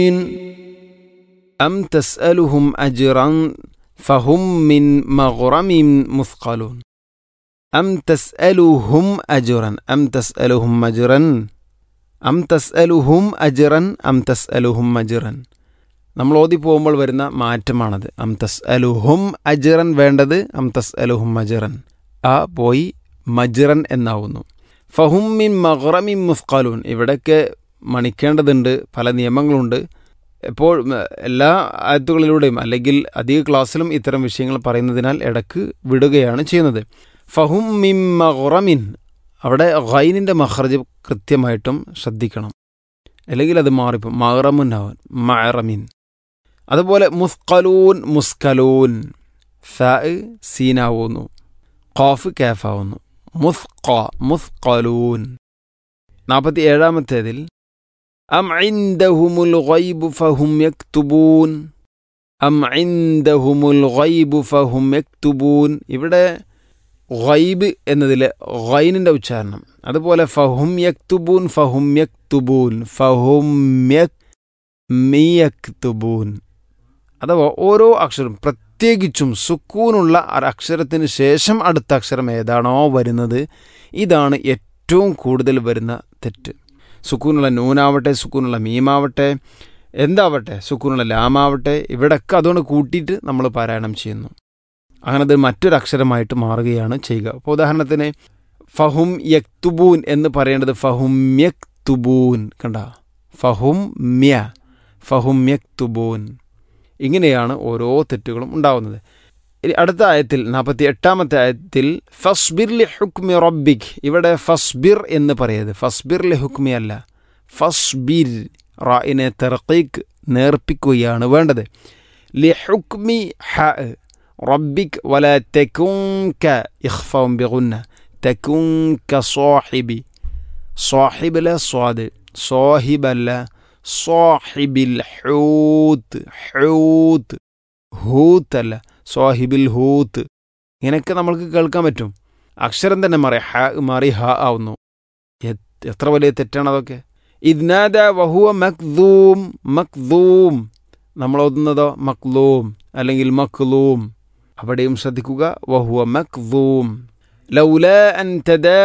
أم تسألهم أجرا فهم من مغرم مثقلون أم تسألهم أجرا أم تسألهم أجرا أم تسألهم أجرا أم تسألهم أجرا നമ്മൾ ഓതി പോകുമ്പോൾ വരുന്ന മാറ്റമാണത് അം തസ് അലുഹും അജിറൻ വേണ്ടത് അം തസ് അലുഹും അജിറൻ ആ പോയി മജിറൻ എന്നാവുന്നു ഫഹും മിൻ മഹ്റമിൻ മുസ്കാലൂൻ ഇവിടെയൊക്കെ മണിക്കേണ്ടതുണ്ട് പല നിയമങ്ങളുണ്ട് ഇപ്പോൾ എല്ലാ ആയത്തുകളിലൂടെയും അല്ലെങ്കിൽ അധിക ക്ലാസ്സിലും ഇത്തരം വിഷയങ്ങൾ പറയുന്നതിനാൽ ഇടക്ക് വിടുകയാണ് ചെയ്യുന്നത് ഫഹും മിൻ മഹ്റമിൻ അവിടെ ഖൈനിൻ്റെ മഹ്റജ് കൃത്യമായിട്ടും ശ്രദ്ധിക്കണം അല്ലെങ്കിൽ അത് മാറിപ്പോൾ മഹ്റമുന്നാവൻ മഹറമിൻ അതുപോലെ മുസ്കലൂൻ മുസ്കലൂൻ ഫ സീനാവുന്നു ഖാഫ് കാഫാവുന്നു മുസ്ക മുസ്കലൂൻ നാൽപ്പത്തി ഏഴാമത്തേതിൽ أم عندهم الغيب فهم يكتبون أم عندهم الغيب فهم يكتبون ഇവിടെ ഗൈബ് എന്നതിലെ ഗൈനിൻ്റെ ഉച്ചാരണം അതുപോലെ ഫഹും യക്തുബൂൻ ഫഹും യക്തുബൂൻ ഫഹും യക്തുബൂൻ അഥവാ ഓരോ അക്ഷരം പ്രത്യേകിച്ചും സുക്കൂനുള്ള അക്ഷരത്തിന് ശേഷം അടുത്ത അക്ഷരം ഏതാണോ വരുന്നത് ഇതാണ് ഏറ്റവും കൂടുതൽ വരുന്ന തെറ്റ് സുക്കൂനുള്ള നൂനാവട്ടെ സുക്കൂനുള്ള മീമാവട്ടെ എന്താവട്ടെ സുക്കൂനുള്ള ലാമാവട്ടെ ഇവിടെയൊക്കെ അതുകൊണ്ട് കൂട്ടിയിട്ട് നമ്മൾ പാരായണം ചെയ്യുന്നു അങ്ങനെ അത് മറ്റൊരു അക്ഷരമായിട്ട് മാറുകയാണ് ചെയ്യുക അപ്പോൾ ഉദാഹരണത്തിന് ഫഹും യക്തുബൂൻ എന്ന് പറയേണ്ടത് ഫഹും യക്തുബൂൻ കണ്ട ഫഹും മ്യ ഫഹും യക്തുബൂൻ ഇങ്ങനെയാണ് ഓരോ തെറ്റുകളും ഉണ്ടാവുന്നത് ഇനി അടുത്ത ആയത്തിൽ നാൽപ്പത്തി എട്ടാമത്തെ ആയത്തിൽ ഫസ്ബിർ ലി ഹുക്മി റബ്ബിക് ഇവിടെ ഫസ്ബിർ എന്ന് പറയരുത് ഫസ്ബിർ ലി ഹുക്മി അല്ല ഫസ്ബിർ റായിനെ തെറക്കീക്ക് നേർപ്പിക്കുകയാണ് വേണ്ടത് ലി ഹുക്മി ഹ റബ്ബിക് വല തെക്കുങ്ക ഇഖ്ഫം ബിഗുന്ന തെക്കുങ്ക സ്വാഹിബി സ്വാഹിബില സ്വാദ് സ്വാഹിബല്ല സ്വാഹിബിൽ ഹൂത്ത് ഹൂത്ത് ഹൂത്തല്ല സ്വാഹിബിൽ ഹൂത്ത് ഇങ്ങനെയൊക്കെ നമ്മൾക്ക് കേൾക്കാൻ പറ്റും അക്ഷരം തന്നെ മാറി ഹ മാറി ഹ ആവുന്നു എത്ര വലിയ തെറ്റാണ് അതൊക്കെ ഇദ്നാദ വഹുവ മക്ദൂം മക്ദൂം നമ്മൾ ഓതുന്നതോ മക്ലൂം അല്ലെങ്കിൽ മക്ലൂം അവിടെയും ശ്രദ്ധിക്കുക വഹുവ മക്ദൂം ലൗല അൻ തദാ